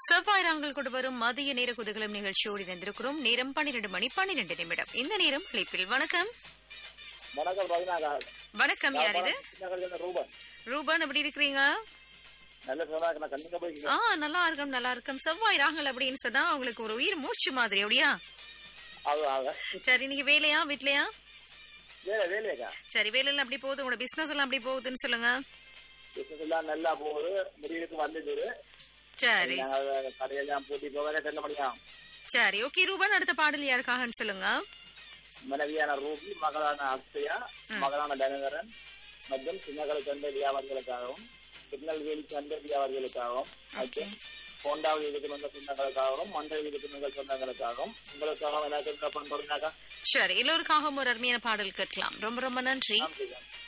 செவ்வாய் நாங்கள் கொண்டு வரும் மதிய நேர குதகலம் நிகழ்ச்சியோடு இணைந்திருக்கிறோம் நேரம் பன்னிரண்டு மணி பன்னிரண்டு நிமிடம் இந்த நேரம் அழைப்பில் வணக்கம் வணக்கம் ரவிநாதா வணக்கம் யார் இது சின்னகல்ல ரூபன் ரூபன் எப்படி இருக்கிறீங்க நல்ல சொன்னா நான் கண்டிப்பா போய் ஆ நல்லா இருக்கும் நல்லா இருக்கும் செவ்வாய் ராகல் அப்படின்னு சொன்னா உங்களுக்கு ஒரு உயிர் மூச்சு மாதிரி அப்படியா அது ஆக சரி இன்னைக்கு வேலையா வீட்லயா வேலை வேலையாக்கா சரி வேலையெல்லாம் அப்படி போகுது உங்களோட பிசினஸ் எல்லாம் அப்படி போகுதுன்னு சொல்லுங்க பிசினஸ் எல்லாம் நல்லா போகுது முடிவுக்கு வந்தது சரி நாங்க கடையெல்லாம் பூட்டி போக ரெண்டு மணியாகும் சரி ஓகே ரூபன் அடுத்த பாடல் யாருக்காகன்னு சொல்லுங்க மனைவியான ரூபி மகளான அக்ஷயா மகளான தனகரன் மற்றும் சின்னகலை சந்தை வியாபாரிகளுக்காகவும் திருநெல்வேலி சந்தை வியாபாரிகளுக்காகவும் மற்றும் போண்டாவில் இருக்கிற வந்த சொந்தங்களுக்காகவும் மண்டையில் இருக்கிற சொந்தங்களுக்காகவும் உங்களுக்காகவும் எல்லாத்தையும் பண்படுனாக்கா சரி எல்லோருக்காகவும் ஒரு அருமையான பாடல் கேட்கலாம் ரொம்ப ரொம்ப நன்றி நன்றி